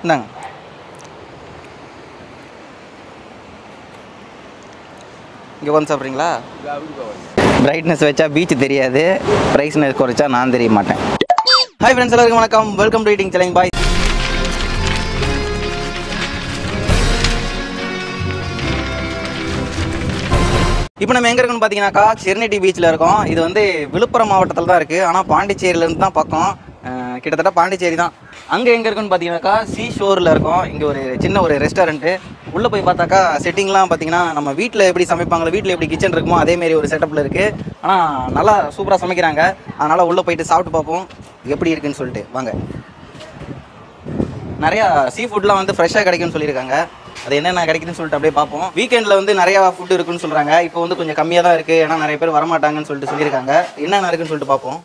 இந்தாங்க இங்கே வந்து சாப்பிட்றீங்களா பிரைட்னஸ் வச்சா பீச் தெரியாது பிரைட்னஸ் குறைச்சா நான் தெரிய மாட்டேன் ஹாய் ஃப்ரெண்ட்ஸ் எல்லாருக்கும் வணக்கம் வெல்கம் டு ஈட்டிங் சேலஞ்ச் பாய் இப்போ நம்ம எங்கே இருக்கோம்னு பார்த்தீங்கன்னாக்கா செர்னிட்டி பீச்சில் இருக்கோம் இது வந்து விழுப்புரம் மாவட்டத்தில் தான் இருக்குது ஆனால் பாண்டிச்சேரியிலேருந்து தான் பக்கம் அஹ் கிட்டத்தட்ட பாண்டிச்சேரி தான் அங்கே எங்கே இருக்குன்னு பார்த்தீங்கன்னாக்கா சீ ஷோரில் இருக்கோம் இங்கே ஒரு சின்ன ஒரு ரெஸ்டாரண்ட்டு உள்ளே போய் பார்த்தாக்கா செட்டிங்லாம் பார்த்தீங்கன்னா நம்ம வீட்டில் எப்படி சமைப்பாங்களோ வீட்டில் எப்படி கிச்சன் இருக்குமோ அதேமாரி ஒரு செட்டப்பில் இருக்குது ஆனால் நல்லா சூப்பராக சமைக்கிறாங்க அதனால் உள்ளே போயிட்டு சாப்பிட்டு பார்ப்போம் எப்படி இருக்குன்னு சொல்லிட்டு வாங்க நிறையா சீ ஃபுட்லாம் வந்து ஃப்ரெஷ்ஷாக கிடைக்கும்னு சொல்லியிருக்காங்க அது என்னென்ன கிடைக்குதுன்னு சொல்லிட்டு அப்படியே பார்ப்போம் வீக்கெண்டில் வந்து நிறையா ஃபுட் இருக்குன்னு சொல்கிறாங்க இப்போ வந்து கொஞ்சம் கம்மியாக தான் இருக்குது ஏன்னா நிறைய பேர் வரமாட்டாங்கன்னு சொல்லிட்டு சொல்லியிருக்காங்க என்னென்ன இருக்குன்னு சொல்லிட்டு பார்ப்போம்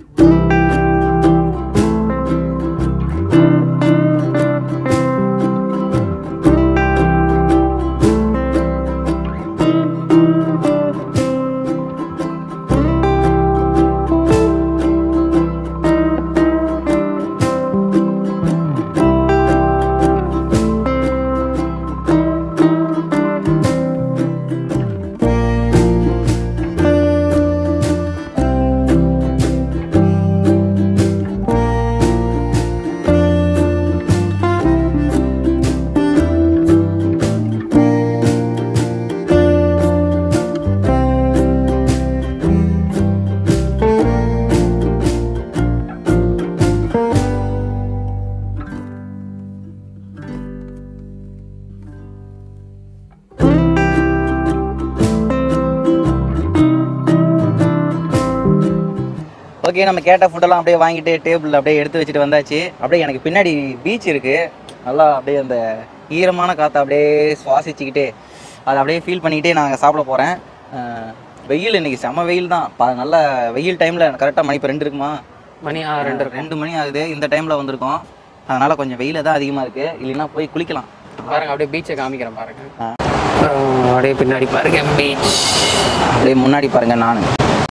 ஓகே நம்ம கேட்ட ஃபுட்டெல்லாம் அப்படியே வாங்கிட்டு டேபிளில் அப்படியே எடுத்து வச்சுட்டு வந்தாச்சு அப்படியே எனக்கு பின்னாடி பீச் இருக்குது நல்லா அப்படியே அந்த ஈரமான காற்றை அப்படியே சுவாசிச்சுக்கிட்டு அதை அப்படியே ஃபீல் பண்ணிக்கிட்டே நான் சாப்பிட போகிறேன் வெயில் இன்னைக்கு செம வெயில் தான் ப- நல்ல வெயில் டைமில் கரெக்டாக மணி இப்போ ரெண்டு இருக்குமா மணி ஆ ரெண்டு இருக்கும் ரெண்டு மணி ஆகுது இந்த டைமில் வந்திருக்கோம் அதனால் கொஞ்சம் வெயில் தான் அதிகமாக இருக்குது இல்லைன்னா போய் குளிக்கலாம் பாருங்க அப்படியே பீச்சை காமிக்கிறேன் பாருங்க ஆ. அப்புறம் அப்படியே பின்னாடி பாருங்க பீச் அப்படியே முன்னாடி பாருங்க நான்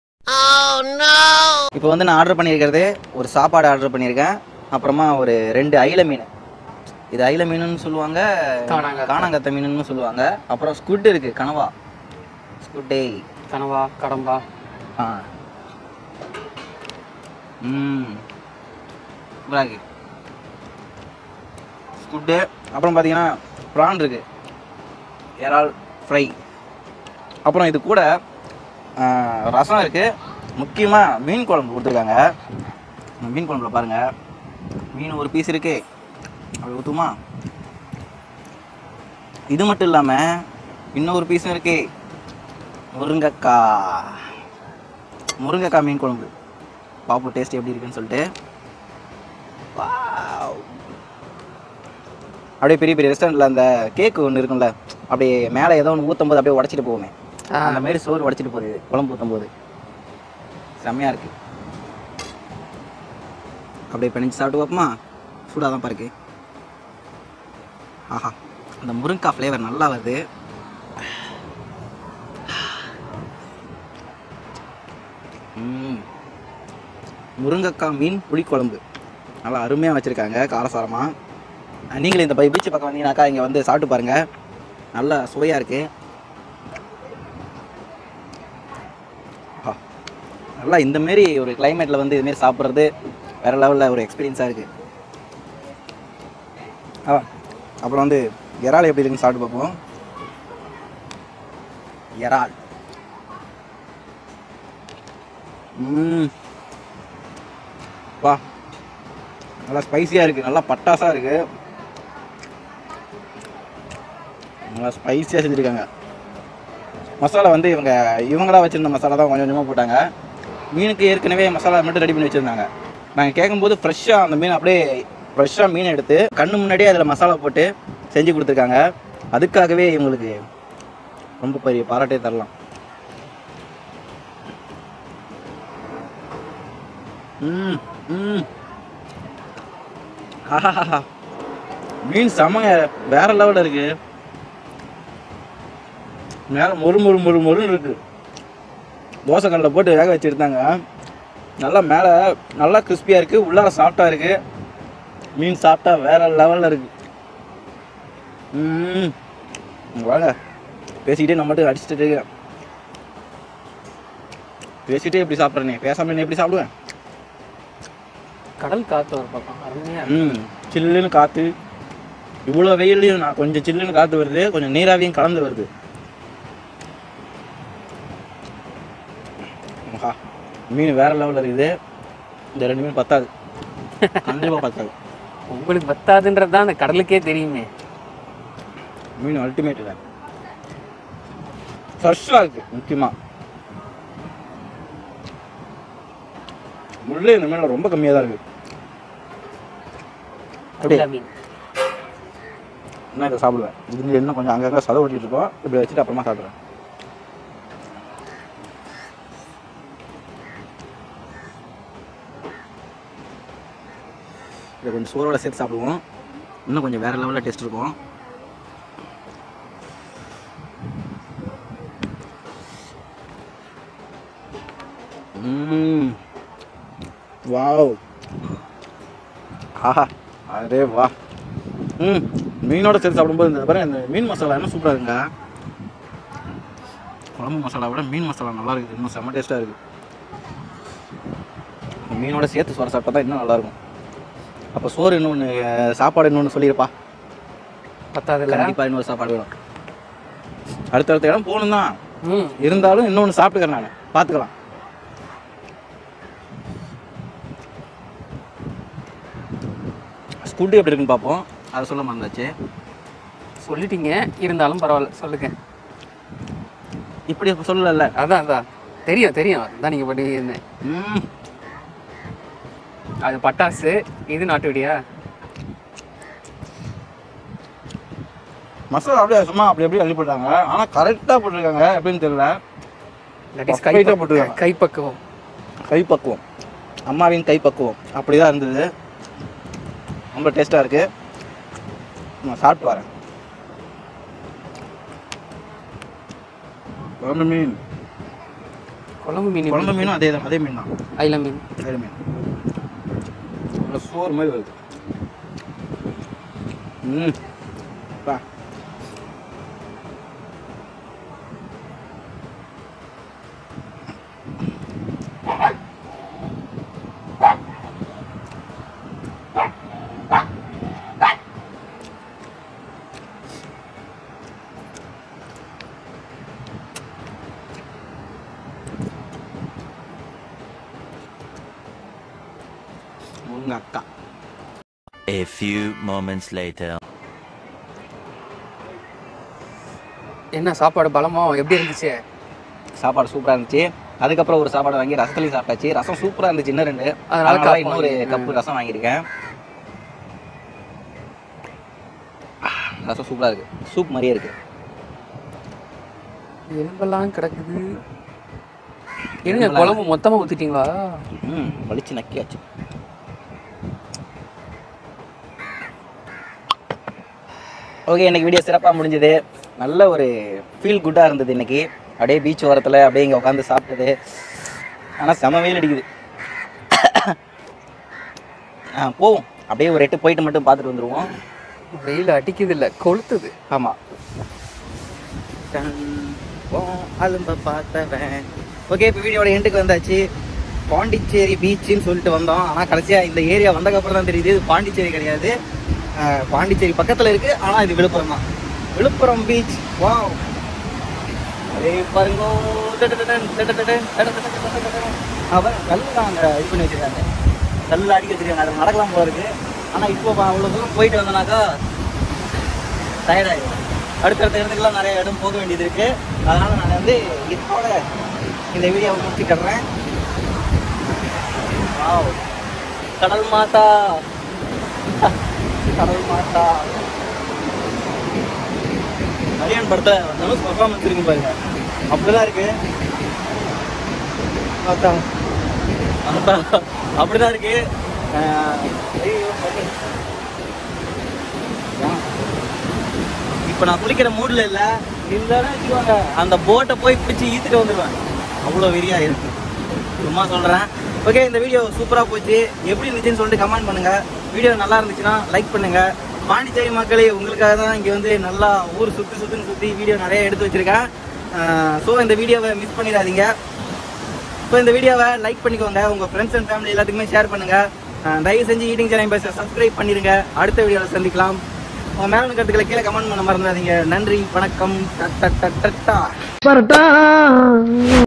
இப்போ வந்து நான் ஆர்டர் பண்ணியிருக்கிறது ஒரு சாப்பாடு ஆர்டர் பண்ணியிருக்கேன் அப்புறமா ஒரு ரெண்டு ஐல மீன் இது ஐல மீனுன்னு சொல்லுவாங்க காணாங்கத்தை. காணாங்கத்த மீனுன்னு சொல்லுவாங்க அப்புறம் ஸ்குட் இருக்கு கனவா ஸ்குட்டே கனவா கடம்பா ஆ ம் சூப்பராக ஸ்குட்டு அப்புறம் பார்த்தீங்கன்னா ப்ரான் இருக்கு இறால் ஃப்ரை அப்புறம் இது கூட ஆ, ரசம் இருக்கு முக்கியமாக மீன் குழம்பு கொடுத்துருக்காங்க இந்த மீன் குழம்புல பாருங்க மீன் ஒரு பீஸ் இருக்கு அப்படி ஊற்றுமா இது மட்டும் இல்லாமல் இன்னொரு பீஸும் இருக்கு முருங்கைக்காய் முருங்கைக்காய் மீன் குழம்பு பாப்பு டேஸ்ட் எப்படி இருக்குன்னு சொல்லிட்டு Wow. அப்படியே பெரிய பெரிய ரெஸ்டாரண்ட்டில் அந்த கேக்கு ஒன்று இருக்கும்ல அப்படியே மேலே ஏதோ ஒன்று ஊற்றும் போது அப்படியே உடச்சிட்டு போகுமே ஆ. அந்த மாதிரி சோறு உடச்சிட்டு போகுது இது, குழம்பு ஊற்றும் போது செம்மையாக இருக்கு அப்படியே பிணைஞ்சு சாப்பிட்டு பார்ப்போமா சூடாக தான் பாருக்கு ஆஹா அந்த முருங்கைக்காய் ஃப்ளேவர் நல்லா வருது ம். முருங்கைக்காய் மீன் புளிக்குழம்பு நல்லா அருமையாக வச்சுருக்காங்க காரசாரமாக நீங்களும் இந்த பை பீச் பக்கம் வந்தீங்கன்னாக்கா இங்கே வந்து சாப்பிட்டு பாருங்கள் நல்லா சுவையாக இருக்குது நல்லா இந்த மாரி ஒரு கிளைமேட்டில் வந்து இதுமாரி சாப்பிட்றது வேறு லெவலில் ஒரு எக்ஸ்பீரியன்ஸாக இருக்குது ஆ அப்புறம் வந்து இறால் எப்படி இருக்குன்னு சாப்பிட்டு பார்ப்போம் இறால் ம் வா நல்லா ஸ்பைசியாக இருக்குது நல்லா பட்டாசாக இருக்குது நல்லா ஸ்பைசியாக செஞ்சுருக்காங்க மசாலா வந்து இவங்க இவங்களா வச்சுருந்த மசாலா தான் கொஞ்சம் கொஞ்சமாக போட்டாங்க மீனுக்கு ஏற்கனவே மசாலா மட்டும் ரெடி பண்ணி வச்சுருந்தாங்க நாங்கள் கேட்கும்போது ஃப்ரெஷ்ஷாக அந்த மீன் அப்படியே ஃப்ரெஷ்ஷாக மீன் எடுத்து கண்ணு முன்னாடியே அதில் மசாலா போட்டு செஞ்சு கொடுத்துருக்காங்க அதுக்காகவே இவங்களுக்கு ரொம்ப பெரிய பாராட்டே தரலாம் ம் ம் ஆஹாஹாஹா. மீன் செமங்க வேற லெவலில் இருக்கு மேலே மொறு மொறு மொறு மொறுன்னு இருக்கு தோசைக்கல்லில் போட்டு வேக வச்சு எடுத்தாங்க நல்லா மேலே நல்லா கிறிஸ்பியாக இருக்குது உள்ளார சாஃப்டாக இருக்குது மீன் சாப்பிட்டா வேற லெவலில் இருக்கு ம் இங்க வாங்க பேசிக்கிட்டே நம்ம மட்டும் அடிச்சுட்டு இருக்கேன் பேசிட்டே எப்படி சாப்பிட்றேனே பேசாம நான் எப்படி சாப்பிடுவேன் கடல் காத்து ஒரு பக்கம் அருமையா ம் சில்லுன்னு காற்று இவ்வளோ வெயில்லையும் நான் கொஞ்சம் சில்லுன்னு காற்று வருது கொஞ்சம் நீராவியும் கலந்து வருது ஆஹா மீன் வேற லெவலில் இருக்குது இந்த ரெண்டு மீன் பத்தாது கண்டிப்பாக பத்தாது உங்களுக்கு பத்தாதுன்றது தான் அந்த கடலுக்கே தெரியுமே மீன் அல்டிமேட் இல்லை ஃப்ரெஷ்ஷாக இருக்கு முக்கியமாக முள்ளே இந்த மீனில் ரொம்ப கம்மியாக தான் இருக்கு அப்படியே கடல மீன் இன்னும் இதை சாப்பிடுவேன் இது இன்னும் கொஞ்சம் அங்கங்கே சதை ஓட்டிட்டு இருக்கோம் இப்படி வச்சுட்டு அப்புறமா சாப்பிடுவேன் இதை கொஞ்சம் சோறோட சேர்த்து சாப்பிடுவோம் இன்னும் கொஞ்சம் வேற லெவலில் டேஸ்ட் இருக்கும் ம் வாவ் ஆஹா அரே வா ம் மீனோட சேர்த்து சாப்பிடும்போது இந்த பாருங்க இந்த மீன் மசாலா என்ன சூப்பராக இருக்குங்க குழம்பு மசாலா விட மீன் மசாலா நல்லா இருக்குது இன்னும் செம்ம டேஸ்ட்டாக இருக்குது இந்த மீனோட சேர்த்து சோறு சாப்பிட்டா தான் இன்னும் நல்லாயிருக்கும் அப்போ சோறு இன்னொன்று சாப்பாடு இன்னொன்று சொல்லியிருப்பா பத்தாதுல்ல கண்டிப்பாக இன்னொரு சாப்பாடு வேணும் அடுத்தடுத்த இடம் போகணும் தான் ம் இருந்தாலும் இன்னொன்று சாப்பிட்டுக்கிறேன் நான் பார்த்துக்கலாம் ஸ்கூட்டி எப்படி இருக்குன்னு பார்ப்போம் அதை சொல்ல மறந்தாச்சு சொல்லிட்டீங்க இருந்தாலும் பரவாயில்ல சொல்லுங்க இப்படி சொல்லல அதான் அதான் தெரியும் தெரியும் அதான் நீங்க பண்ணுவீங்கன்னு ம் அது பட்டாசு இது நாட்டு வெடியா மசாலா அப்படியே சும்மா அப்படி அப்படியே அள்ளி போட்டாங்க ஆனால் கரெக்டாக போட்டிருக்காங்க எப்படின்னு தெரியல தட் இஸ் Perfect ஆ போட்டுருக்காங்க. கைப்பக்குவம் கைப்பக்குவம் அம்மாவின் கைப்பக்குவம் அப்படி தான் இருந்தது ரொம்ப டேஸ்ட்டாக இருக்கு நான் சாப்பிட்டு வரேன் குழம்பு மீன் குழம்பு மீன் குழம்பு மீனும் அதே தான் அதே மீன் தான் ஐல மீன் அதே மீன் நல்ல சோறு மாதிரி வருது ம் பா உங்க அக்கா A few moments later. என்ன சாப்பாடு பலமா எப்படி இருந்துச்சு சாப்பாடு சூப்பராக இருந்துச்சு அதுக்கப்புறம் ஒரு சாப்பாடு வாங்கி ரசத்துலையும் சாப்பிட்டாச்சு ரசம் சூப்பராக இருந்துச்சு இன்னும் ரெண்டு அதனால அதனால cup இன்னொரு வாங்கி- கப்பு ரசம் வாங்கியிருக்கேன் ஆ, ரசம் சூப்பராக இருக்கு சூப் மாதிரியே இருக்கு எலும்பெல்லாம் கிடக்குது இருங்க குழம்பு மொத்தமா ஊத்திட்டீங்களா ம் வலிச்சு நக்கியாச்சு ஓகே இன்னைக்கு வீடியோ சிறப்பாக முடிஞ்சது நல்ல ஒரு ஃபீல் குட்டாக இருந்தது இன்னைக்கு அப்படியே பீச் ஓரத்தில் அப்படியே இங்கே உட்காந்து சாப்பிட்டது ஆனால் செம வெயில் அடிக்குது ஆ போவோம் அப்படியே ஒரு எட்டு போயிட்டு மட்டும் பார்த்துட்டு வந்துடுவோம் வெயில் அடிக்குது இல்ல கொளுத்துது ஆமாம் அலும்ப பார்த்தவன் ஓகே இப்போ வீடியோட எண்டுக்கு வந்தாச்சு பாண்டிச்சேரி பீச்சுன்னு சொல்லிட்டு வந்தோம் ஆனால் கடைசியாக இந்த ஏரியா வந்ததுக்கப்புறம் தான் தெரியுது இது பாண்டிச்சேரி கிடையாது அஹ், பாண்டிச்சேரி பக்கத்தில் இருக்கு ஆனால் இது விழுப்புரம் தான் விழுப்புரம் பீச் வா அதே பாருங்க அவன் கல் தான் அங்கே இது பண்ணி வச்சிருக்காங்க கல் அடிக்க வச்சிருக்காங்க அதில் நடக்கலாம் போல இருக்கு ஆனால் இப்போ அவ்வளோ தூரம் போயிட்டு வந்தோம்னாக்கா டயர்டாயிடும் அடுத்தடுத்த இடத்துக்குலாம் நிறைய இடம் போக வேண்டியது இருக்கு அதனால நான் வந்து இதோட இந்த வீடியோவை முடிச்சுக்கிறேன் வாவ். கடல் மாதா கடல் மாதா கல்யாண் படத்துல தனுஷ் பர்ஃபார்மன்ஸ் இருக்கு பாருங்க அப்படிதான் இருக்கு பார்த்தா பார்த்தா அப்படிதான் இருக்கு அஹ், ஐயோ, பக்கத்து. ஏன்? இப்போ நான் குளிக்கிற மூடில் இல்லை இல்லைன்னா வச்சுக்கோங்க அந்த போட்டை போய் பிடிச்சி ஈத்துட்டு வந்துடுவேன் அவ்வளோ வெறியா இருக்கு சும்மா சொல்கிறேன் ஓகே இந்த வீடியோ சூப்பராக போச்சு எப்படி இருந்துச்சுன்னு சொல்லிட்டு கமெண்ட் பண்ணுங்கள் வீடியோ நல்லா இருந்துச்சுன்னா லைக் பண்ணுங்க பாண்டிச்சேரி மக்களே உங்களுக்காக தான் இங்கே வந்து நல்லா ஊர் சுற்றி சுற்றுன்னு சுற்றி வீடியோ நிறைய எடுத்து வச்சிருக்கேன் ஸோ இந்த வீடியோவை மிஸ் பண்ணிடாதீங்க ஸோ இந்த வீடியோவை லைக் பண்ணிக்கோங்க உங்கள் ஃப்ரெண்ட்ஸ் அண்ட் ஃபேமிலி எல்லாத்துக்குமே ஷேர் பண்ணுங்க அஹ் தயவு செஞ்சு ஈட்டிங் சேனல் பேச சப்ஸ்கிரைப் பண்ணிடுங்க அடுத்த வீடியோவில் சந்திக்கலாம் உங்கள் மேலும் கருத்துக்களை கீழே கமெண்ட் பண்ண மறந்துடாதீங்க நன்றி வணக்கம் டட்டா வரட்டா